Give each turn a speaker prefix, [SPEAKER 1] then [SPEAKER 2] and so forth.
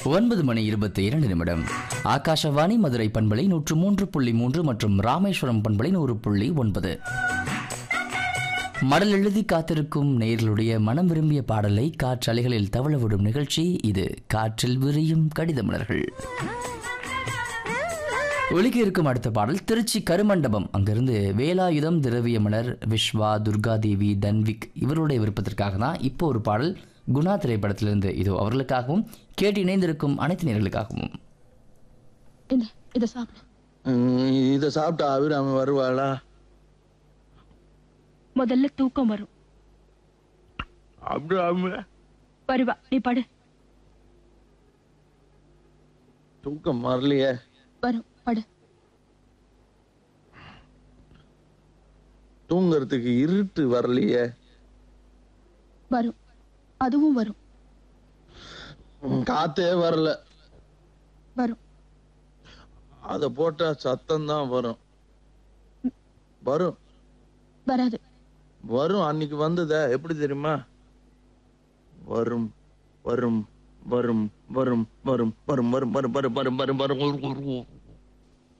[SPEAKER 1] ஒன்பது மணி இருபத்தி இரண்டு நிமிடம் ஆகாஷவாணி மதுரை பண்பலை நூற்று மூன்று புள்ளி மூன்று மற்றும் ராமேஸ்வரம் பண்பலை நூறு புள்ளி ஒன்பது மடல் எழுதி காத்திருக்கும் நேயர்களுடைய மனம் விரும்பிய பாடலை காற்றலைகளில் தவள விடும் நிகழ்ச்சி இது காற்றில் விரியும் கடிதமலர்கள் ஒலிக்க இருக்கும் அடுத்த பாடல் திருச்சி கருமண்டபம் அங்கிருந்து வேலாயுதம் திரவியமலர் விஸ்வா துர்காதேவி தன்விக் இவருடைய விருப்பத்திற்காக தான் இப்போ ஒரு பாடல் குணா திரைப்படத்திலிருந்து இதோ அவர்களுக்காகவும் கேட்டு இணைந்திருக்கும் அனைத்து நேர்களுக்காகவும்
[SPEAKER 2] இந்த இத சாப்பிடு
[SPEAKER 3] ம், இத சாப்பிட்டா அபிராமி வருவாளா
[SPEAKER 2] முதல்ல தூக்கம் வரும்
[SPEAKER 3] அபிராமி
[SPEAKER 2] வருவா நீ படு
[SPEAKER 3] தூக்கம் வரலையே
[SPEAKER 2] வரும் படு
[SPEAKER 3] தூங்கறதுக்கு இருட்டு வரலையே
[SPEAKER 2] வரும் அதுவும் வரும்
[SPEAKER 3] ம், காத்தே வரல
[SPEAKER 2] வரும்
[SPEAKER 3] அத போட்டா சத்தம் தான் வரும் வரும்
[SPEAKER 2] வராது
[SPEAKER 3] வரும் அன்னைக்கு வந்ததே எப்படி தெரியுமா வரும் வரும் வரும் வரும் வரும் வரும் வரும் வரும் வரும் வரும் வரும் வரும் வரும்